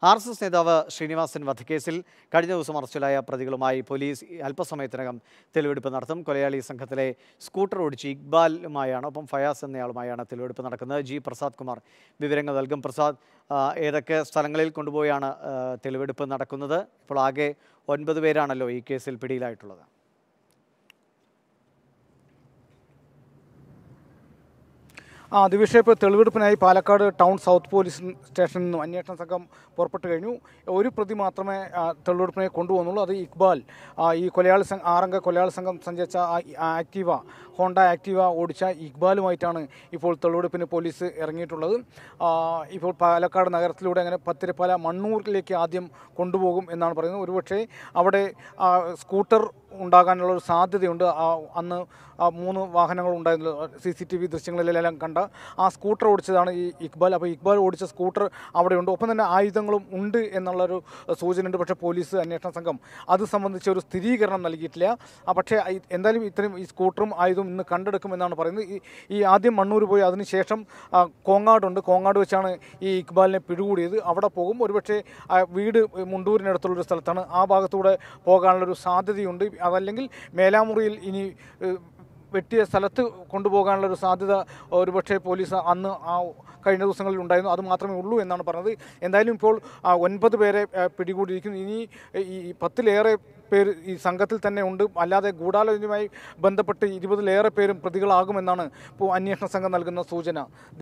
R S S നേതാവ് ശ്രീനിവാസൻ വധക്കേസിൽ കഴിഞ്ഞ ദിവസം അറസ്റ്റിലായ പ്രതികളുമായി പോലീസ് അല്പസമയത്തിനകം തെളിവെടുപ്പ് നടത്തും കൊലയാളി സംഘത്തിലെ സ്കൂട്ടർ ഓടിച്ച് ഇക്ബാലുമായാണ് ഒപ്പം ഫയാസ് എന്നയാളുമായാണ് തെളിവെടുപ്പ് നടക്കുന്നത് ജി പ്രസാദ് കുമാർ വിവരങ്ങൾ നൽകും പ്രസാദ് ആ, ഏതൊക്കെ സ്ഥലങ്ങളിൽ കൊണ്ടുപോയാണ് ആ, തെളിവെടുപ്പ് നടക്കുന്നത് ഇപ്പോൾ ആകെ ഒൻപത് പേരാണല്ലോ ഈ കേസിൽ പിടിയിലായിട്ടുള്ളത് ആ ദിവിഷ ഇപ്പോൾ തെളിവെടുപ്പിനായി പാലക്കാട് ടൗൺ സൗത്ത് പോലീസ് സ്റ്റേഷനിൽ നിന്നും അന്വേഷണ സംഘം പുറപ്പെട്ടു കഴിഞ്ഞു ഒരു പ്രതി മാത്രമേ ആ, തെളിവെടുപ്പിനായി കൊണ്ടുപോകുന്നുള്ളൂ അത് ഇക്ബാൽ ആ, ഈ കൊലയാളി സംഘം ആറംഗ കൊലയാളി സംഘം സഞ്ചരിച്ച ആ ആ ആക്റ്റീവ ഹോണ്ട ആക്റ്റീവ ഓടിച്ച ഇക്ബാലുമായിട്ടാണ് ഇപ്പോൾ തെളിവെടുപ്പിന് പോലീസ് ഇറങ്ങിയിട്ടുള്ളത് ആ, ഇപ്പോൾ പാലക്കാട് നഗരത്തിലൂടെ അങ്ങനെ പത്തിരപ്പാല മണ്ണൂരിലേക്ക് ആദ്യം കൊണ്ടുപോകും എന്നാണ് പറയുന്നത് ഒരുപക്ഷെ അവിടെ ആ, സ്കൂട്ടർ ഉണ്ടാകാനുള്ള ഒരു സാധ്യതയുണ്ട് ആ, അന്ന് ആ മൂന്ന് വാഹനങ്ങൾ ഉണ്ടായിരുന്നു സി സി ടി വി ദൃശ്യങ്ങളിലെല്ലാം കണ്ട ആ സ്കൂട്ടർ ഓടിച്ചതാണ് ഈ ഇക്ബാൽ അപ്പോൾ ഇക്ബാൽ ഓടിച്ച സ്കൂട്ടർ അവിടെയുണ്ട് ഒപ്പം തന്നെ ആയുധങ്ങളും ഉണ്ട് എന്നുള്ളൊരു സൂചനയുണ്ട് പക്ഷേ പോലീസ് അന്വേഷണ സംഘം അത് സംബന്ധിച്ച് ഒരു സ്ഥിരീകരണം നൽകിയിട്ടില്ല ആ പക്ഷേ ഈ- എന്തായാലും ഇത്രയും ഈ സ്കൂട്ടറും ആയുധവും ഇന്ന് കണ്ടെടുക്കുമെന്നാണ് പറയുന്നത് ഈ ഈ ആദ്യം മണ്ണൂർ പോയി അതിനുശേഷം ആ, കോങ്ങാടുണ്ട് കോങ്ങാട് വെച്ചാണ് ഈ ഇക്ബാലിനെ പിടികൂടിയത് അവിടെ പോകും ഒരുപക്ഷെ ആ വീട് മുണ്ടൂരിനടുത്തുള്ളൊരു സ്ഥലത്താണ് ആ ഭാഗത്തൂടെ പോകാനുള്ളൊരു സാധ്യതയുണ്ട് അതല്ലെങ്കിൽ മേലാമുറിയിൽ ഇനി ഏഹ്, വെട്ടിയ സ്ഥലത്ത് കൊണ്ടുപോകാനുള്ള ഒരു സാധ്യത ഒരുപക്ഷെ പോലീസ് അന്ന് ആ കഴിഞ്ഞ ദിവസങ്ങളിൽ ഉണ്ടായിരുന്നു അത് മാത്രമേ ഉള്ളൂ എന്നാണ് പറഞ്ഞത് എന്തായാലും ഇപ്പോൾ ആ, ഒൻപത് പേരെ ആ, പിടികൂടിയിരിക്കുന്നു ഇനി ഈ പത്തിലേറെ പേര് ഈ സംഘത്തിൽ തന്നെ ഉണ്ട് അല്ലാതെ ഗൂഢാലോചനയുമായി ബന്ധപ്പെട്ട് ഇരുപതിലേറെ പേരും പ്രതികളാകുമെന്നാണ് ഇപ്പോൾ അന്വേഷണ സംഘം നൽകുന്ന സൂചന